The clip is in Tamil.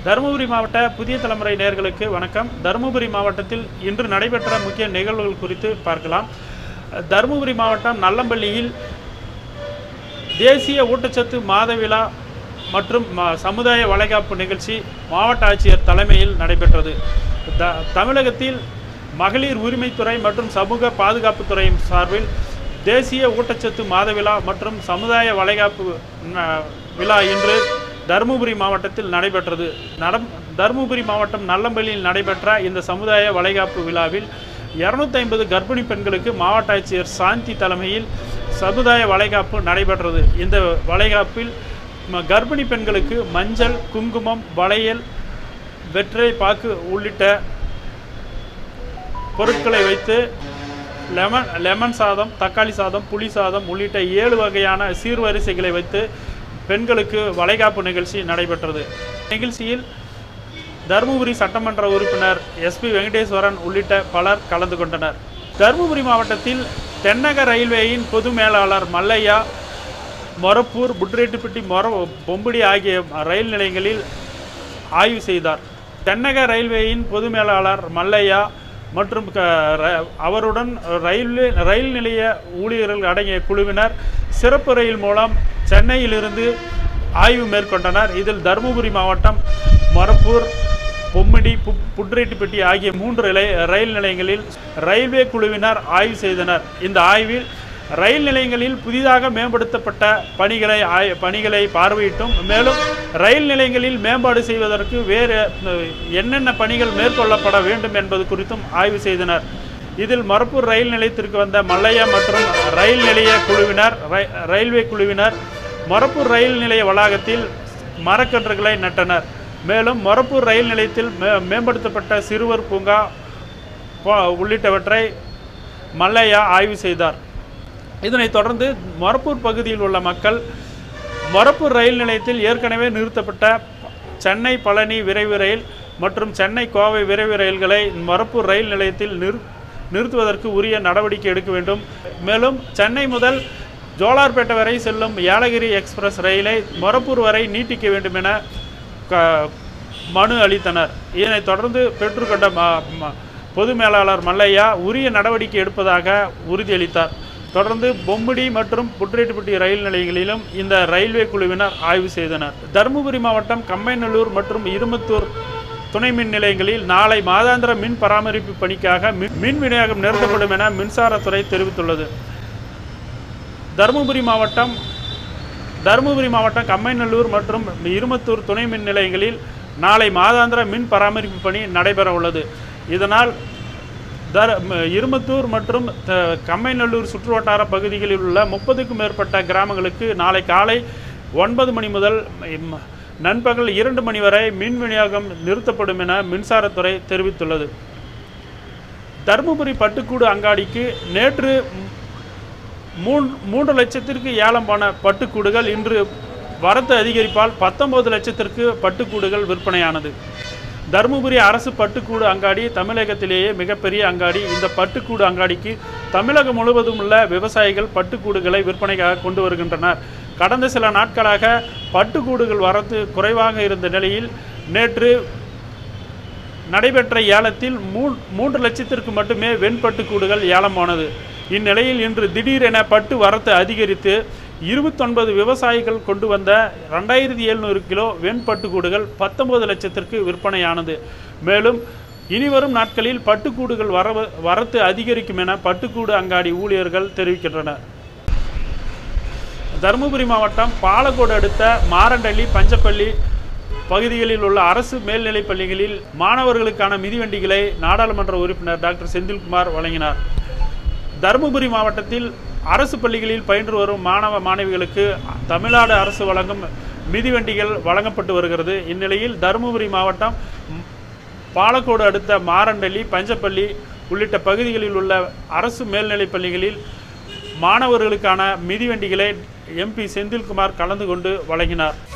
தருமபுரி மாவட்ட புதிய தலைமுறை நேயர்களுக்கு வணக்கம் தருமபுரி மாவட்டத்தில் இன்று நடைபெற்ற முக்கிய நிகழ்வுகள் குறித்து பார்க்கலாம் தருமபுரி மாவட்டம் நல்லம்பள்ளியில் தேசிய ஊட்டச்சத்து மாத விழா மற்றும் ம- சமுதாய வளைகாப்பு நிகழ்ச்சி மாவட்ட ஆட்சியர் தலைமையில் நடைபெற்றது த தமிழகத்தில் மகளிர் உரிமைத்துறை மற்றும் சமூக பாதுகாப்புத்துறை சார்பில் தேசிய ஊட்டச்சத்து மாத விழா மற்றும் சமுதாய வளைகாப்பு ந- விழா இன்று தருமபுரி மாவட்டத்தில் நடைபெற்றது நடம் தருமபுரி மாவட்டம் நல்லம்பள்ளியில் நடைபெற்ற இந்த சமுதாய வளைகாப்பு விழாவில் இரநூத்தி ஐம்பது கர்ப்பிணி பெண்களுக்கு மாவட்ட ஆட்சியர் சாந்தி தலைமையில் சமுதாய வளைகாப்பு நடைபெற்றது இந்த வளைகாப்பில் ம- கர்ப்பிணி பெண்களுக்கு மஞ்சள் குங்குமம் வளையல் வெற்றிலை பாக்கு உள்ளிட்ட பொருட்களை வைத்து லெமன் லெமன் சாதம் தக்காளி சாதம் புளி சாதம் உள்ளிட்ட ஏழு வகையான சீர்வரிசைகளை வைத்து பெண்களுக்கு வளைகாப்பு நிகழ்ச்சி நடைபெற்றது நிகழ்ச்சியில் தருமபுரி சட்டமன்ற உறுப்பினர் எஸ்பி வெங்கடேஸ்வரன் உள்ளிட்ட பலர் கலந்து கொண்டனர் தருமபுரி மாவட்டத்தில் தென்னக ரயில்வேயின் பொது மேலாளர் மல்லையா மொரப்பூர் புட்ரேட்டுப்பட்டி மொர பொம்புடி ஆகிய ரயில் நிலையங்களில் ஆய்வு செய்தார் தென்னக ரயில்வேயின் பொது மேலாளர் மல்லையா மற்றும் க- ர- அவருடன் ரயில்வே ரயில் நிலைய ஊழியர்கள் அடங்கிய குழுவினர் சிறப்பு ரயில் மூலம் சென்னையிலிருந்து ஆய்வு மேற்கொண்டனர் இதில் தருமபுரி மாவட்டம் மொரப்பூர் பொம்மிடி பு புட்ரேட்டிப்பட்டி ஆகிய மூன்று நிலை ரயில் நிலையங்களில் ரயில்வே குழுவினர் ஆய்வு செய்தனர் இந்த ஆய்வில் ரயில் நிலையங்களில் புதிதாக மேம்படுத்தப்பட்ட பணிகளை ஆய் பணிகளை பார்வையிட்டும் மேலும் ரயில் நிலையங்களில் மேம்பாடு செய்வதற்கு வேறு அஹ், என்னென்ன பணிகள் மேற்கொள்ளப்பட வேண்டும் என்பது குறித்தும் ஆய்வு செய்தனர் இதில் மரப்பூர் ரயில் நிலையத்திற்கு வந்த மல்லையா மற்றும் ரயில் நிலைய குழுவினர் ரை- ரயில்வே குழுவினர் மொரப்பூர் ரயில் நிலைய வளாகத்தில் மரக்கன்றுகளை நட்டனர் மேலும் மொரப்பூர் ரயில் நிலையத்தில் மே மேம்படுத்தப்பட்ட சிறுவர் பூங்கா போ- உள்ளிட்டவற்றை மல்லையா ஆய்வு செய்தார் இதனைத் தொடர்ந்து மொரப்பூர் பகுதியில் உள்ள மக்கள் மொரப்பூர் ரயில் நிலையத்தில் ஏற்கனவே நிறுத்தப்பட்ட சென்னை பழனி விரைவு ரயில் மற்றும் சென்னை கோவை விரைவு ரயில்களை மொரப்பூர் ரயில் நிலையத்தில் நிறு நிறுத்துவதற்கு உரிய நடவடிக்கை எடுக்க வேண்டும் மேலும் சென்னை முதல் ஜோலார்பேட்டை வரை செல்லும் ஏலகிரி எக்ஸ்பிரஸ் ரயிலை மொரப்பூர் வரை நீட்டிக்க வேண்டும் என க- மனு அளித்தனர் இதனைத் தொடர்ந்து பெற்றுக்கொண்ட ம- ம- பொது மேலாளர் மல்லையா உரிய நடவடிக்கை எடுப்பதாக உறுதியளித்தார் தொடர்ந்து பொம்முடி மற்றும் புட்ரேட்டுப்பட்டி ரயில் நிலையங்களிலும் இந்த ரயில்வே குழுவினர் ஆய்வு செய்தனர் தருமபுரி மாவட்டம் கம்பைநல்லூர் மற்றும் இருமத்தூர் துணை மின் நிலையங்களில் நாளை மாதாந்திர மின் பராமரிப்பு பணிக்காக மின் மின் விநியோகம் நிறுத்தப்படும் என மின்சாரத்துறை தெரிவித்துள்ளது தருமபுரி மாவட்டம் தருமபுரி மாவட்டம் கம்மைநல்லூர் மற்றும் இருமத்தூர் துணை மின் நிலையங்களில் நாளை மாதாந்திர மின் பராமரிப்பு பணி நடைபெற உள்ளது இதனால் தர ம- இருமத்தூர் மற்றும் த- கம்மைநல்லூர் சுற்றுவட்டார பகுதிகளில் உள்ள முப்பதுக்கும் மேற்பட்ட கிராமங்களுக்கு நாளை காலை ஒன்பது மணி முதல் ம், நண்பகல் இரண்டு மணி வரை மின் விநியோகம் நிறுத்தப்படும் என மின்சாரத்துறை தெரிவித்துள்ளது தருமபுரி பட்டுக்கூடு அங்காடிக்கு நேற்று மூன் மூன்று லட்சத்திற்கு ஏலம் போன பட்டுக்கூடுகள் இன்று வரத்து அதிகரிப்பால் பத்தொன்பது லட்சத்திற்கு பட்டுக்கூடுகள் விற்பனையானது தருமபுரி அரசு பட்டுக்கூடு அங்காடி தமிழகத்திலேயே மிகப்பெரிய அங்காடி இந்த பட்டுக்கூடு அங்காடிக்கு தமிழகம் முழுவதும் உள்ள விவசாயிகள் பட்டுக்கூடுகளை விற்பனைக்காக கொண்டு வருகின்றனர் கடந்த சில நாட்களாக பட்டுக்கூடுகள் வரத்து குறைவாக இருந்த நிலையில் நேற்று நடைபெற்ற ஏலத்தில் மூ மூன்று லட்சத்திற்கு மட்டுமே வெண்பட்டு கூடுகள் ஏலம் போனது இந்நிலையில் இன்று திடீரென பட்டு வரத்து அதிகரித்து இருபத்தொன்பது விவசாயிகள் கொண்டு வந்த ரெண்டாயிரத்தி எழுநூறு கிலோ வெண்பட்டு கூடுகள் பத்தொன்பது லட்சத்திற்கு விற்பனையானது மேலும் இனிவரும் நாட்களில் பட்டுக்கூடுகள் வரவு வரத்து அதிகரிக்கும் என பட்டுக்கூடு அங்காடி ஊழியர்கள் தெரிவிக்கின்றனர் தருமபுரி மாவட்டம் பாலக்கோடு அடுத்த மாரண்டள்ளி பஞ்சப்பள்ளி பகுதிகளில் உள்ள அரசு மேல்நிலைப் பள்ளிகளில் மாணவர்களுக்கான மிதிவண்டிகளை நாடாளுமன்ற உறுப்பினர் டாக்டர் செந்தில்குமார் வழங்கினார் தருமபுரி மாவட்டத்தில் அரசு பள்ளிகளில் பயின்று வரும் மாணவ மாணவிகளுக்கு தமிழ்நாடு அரசு வழங்கும் மிதிவண்டிகள் வழங்கப்பட்டு வருகிறது இந்நிலையில் தருமபுரி மாவட்டம் ம், பாலக்கோடு அடுத்த மாரண்டள்ளி பஞ்சப்பள்ளி உள்ளிட்ட பகுதிகளில் உள்ள அரசு மேல்நிலைப் பள்ளிகளில் மாணவர்களுக்கான மிதிவண்டிகளை எம்பி செந்தில்குமார் கலந்து கொண்டு வழங்கினார்